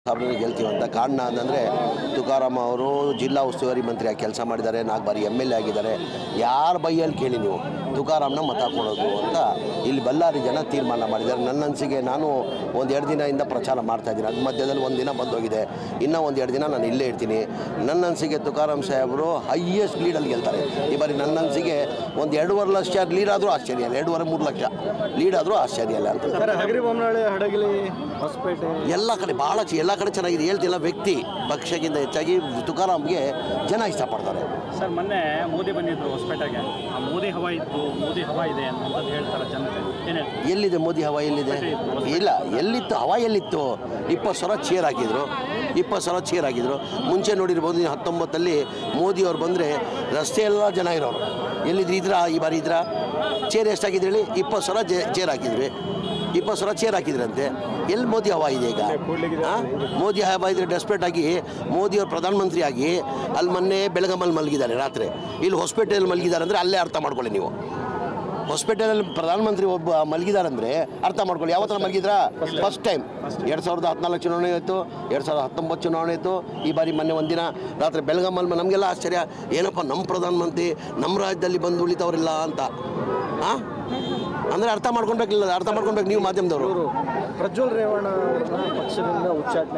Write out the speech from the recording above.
ಸಾಬ್ರನ್ನ ಗೆಲ್ತೀವಿ ಅಂತ ಕಾರಣ ಅಂತಂದರೆ ತುಕಾರಾಮ್ ಅವರು ಜಿಲ್ಲಾ ಉಸ್ತುವಾರಿ ಮಂತ್ರಿಯಾಗಿ ಕೆಲಸ ಮಾಡಿದ್ದಾರೆ ನಾಲ್ಕು ಬಾರಿ ಎಮ್ ಎಲ್ ಎ ಆಗಿದ್ದಾರೆ ಯಾರ ಬೈಯಲ್ಲಿ ಕೇಳಿ ನೀವು ತುಕಾರಾಮ್ನ ಮತ ಕೊಡೋದು ಅಂತ ಇಲ್ಲಿ ಬಳ್ಳಾರಿ ಜನ ತೀರ್ಮಾನ ಮಾಡಿದ್ದಾರೆ ನನ್ನ ಅನಿಸಿಕೆ ನಾನು ಒಂದು ಎರಡು ದಿನದಿಂದ ಪ್ರಚಾರ ಮಾಡ್ತಾ ಇದ್ದೀನಿ ಅದು ಮಧ್ಯದಲ್ಲಿ ಒಂದು ದಿನ ಬಂದೋಗಿದೆ ಇನ್ನೂ ಒಂದು ಎರಡು ದಿನ ನಾನು ಇಲ್ಲೇ ಇರ್ತೀನಿ ನನ್ನ ಅನಿಸಿಕೆ ತುಕಾರಾಮ್ ಸಾಹೇಬರು ಹೈಯೆಸ್ಟ್ ಲೀಡಲ್ಲಿ ಗೆಲ್ತಾರೆ ಈ ಬಾರಿ ನನ್ನ ಅನಿಸಿಕೆ ಒಂದು ಎರಡೂವರೆ ಲಕ್ಷ ಲೀಡ್ ಆದರೂ ಆಶ್ಚರ್ಯ ಇಲ್ಲ ಎರಡೂವರೆ ಮೂರು ಲಕ್ಷ ಲೀಡ್ ಆದರೂ ಆಶ್ಚರ್ಯ ಇಲ್ಲ ಅಂತ ಸರ್ ಹಗರಿ ಬೊಮ್ಮನಹಳ್ಳಿ ಹಡಗಲಿ ಹೊಸಪೇಟೆ ಎಲ್ಲ ಕಡೆ ಭಾಳ ಚೆ- ಎಲ್ಲ ಕಡೆ ಚೆನ್ನಾಗಿದೆ ಹೇಳ್ತಿಲ್ಲ ವ್ಯಕ್ತಿ ಪಕ್ಷಕ್ಕಿಂತ ಹೆಚ್ಚಾಗಿ ತುಕಾರಾಮ್ಗೆ ಜನ ಇಷ್ಟಪಡ್ತಾರೆ ಸರ್ ಮೊನ್ನೆ ಮೋದಿ ಬಂದಿದ್ರು ಹೊಸಪೇಟೆಗೆ ಆ ಮೋದಿ ಹವಾ ಇತ್ತು ಮೋದಿ ಹವಾ ಇದೆ ಅಂತಂದು ಹೇಳ್ತಾರೆ ಜನತೆ ಏನು ಹೇಳ್ತೀವಿ ಎಲ್ಲಿದೆ ಮೋದಿ ಹವಾ ಎಲ್ಲಿದೆ ಇಲ್ಲ ಎಲ್ಲಿತ್ತು ಹವಾ ಎಲ್ಲಿತ್ತು ಇಪ್ಪತ್ತು ಸಾವಿರ ಚೇರ್ ಹಾಕಿದ್ರು ಇಪ್ಪತ್ತು ಸಾವಿರ ಚೇರ್ ಹಾಕಿದ್ರು ಮುಂಚೆ ನೋಡಿರ್ಬೋದು ನೀವು ಹತ್ತೊಂಬತ್ತಲ್ಲಿ ಮೋದಿ ಅವ್ರು ಬಂದರೆ ರಸ್ತೆ ಎಲ್ಲ ಜನ ಇರೋರು ಎಲ್ಲಿದ್ರು ಇದ್ರ ಈ ಬಾರಿ ಇದ್ರ ಚೇರ್ ಎಷ್ಟು ಹಾಕಿದ್ರಿ ಹೇಳಿ ಇಪ್ಪತ್ತು ಸಾವಿರ ಜೆ ಚೇರ್ ಹಾಕಿದ್ವಿ ಇಪ್ಪತ್ತು ಸಾವಿರ ಚೇರ್ ಹಾಕಿದ್ರಂತೆ ಎಲ್ಲಿ ಮೋದಿ ಹವಾ ಇದೆ ಈಗ ಆ? ಮೋದಿ ಹವಾ ಇದ್ರೆ ಡೆಸ್ಪರೇಟ್ ಆಗಿ ಮೋದಿ ಅವರು ಪ್ರಧಾನಮಂತ್ರಿ ಆಗಿ ಅಲ್ಲಿ ಮೊನ್ನೆ ಬೆಳಗಮಲ್ಲಿ ಮಲಗಿದ್ದಾರೆ ರಾತ್ರಿ ಇಲ್ಲಿ ಹೊಸಪೇಟೆಯಲ್ಲಿ ಮಲಗಿದ್ದಾರೆ ಅಂದರೆ ಅಲ್ಲೇ ಅರ್ಥ ಮಾಡ್ಕೊಳ್ಳಿ ನೀವು ಹಾಸ್ಪಿಟಲಲ್ಲಿ ಪ್ರಧಾನಮಂತ್ರಿ ಒಬ್ಬ ಮಲಗಿದಾರಂದ್ರೆ ಅರ್ಥ ಮಾಡ್ಕೊಳ್ಳಿ ಯಾವ ಥರ ಮಲಗಿದ್ರಾ ಫಸ್ಟ್ ಟೈಮ್ ಎರಡು ಸಾವಿರದ ಹದಿನಾಲ್ಕು ಚುನಾವಣೆ ಇತ್ತು ಎರಡು ಸಾವಿರದ ಹತ್ತೊಂಬತ್ತು ಚುನಾವಣೆ ಇತ್ತು ಈ ಬಾರಿ ಮೊನ್ನೆ ಒಂದಿನ ರಾತ್ರಿ ಬೆಳಗಮ್ಮಲ್ಲಿ ನಮಗೆಲ್ಲ ಆಶ್ಚರ್ಯ ಏನಪ್ಪ ನಮ್ಮ ಪ್ರಧಾನಮಂತ್ರಿ ನಮ್ಮ ರಾಜ್ಯದಲ್ಲಿ ಬಂದು ಉಳಿತವ್ರಿಲ್ಲ ಅಂತ ಹಾಂ ಅಂದರೆ ಅರ್ಥ ಮಾಡ್ಕೊಳ್ಬೇಕಿಲ್ಲ ಅರ್ಥ ಮಾಡ್ಕೊಳ್ಬೇಕು ನೀವು ಮಾಧ್ಯಮದವರು ಪ್ರಜ್ವಲ್ ರೇವಣ್ಣ ಅವ್ರನ್ನ ಪಕ್ಷದಿಂದ ಉಚ್ಚಾಟನೆ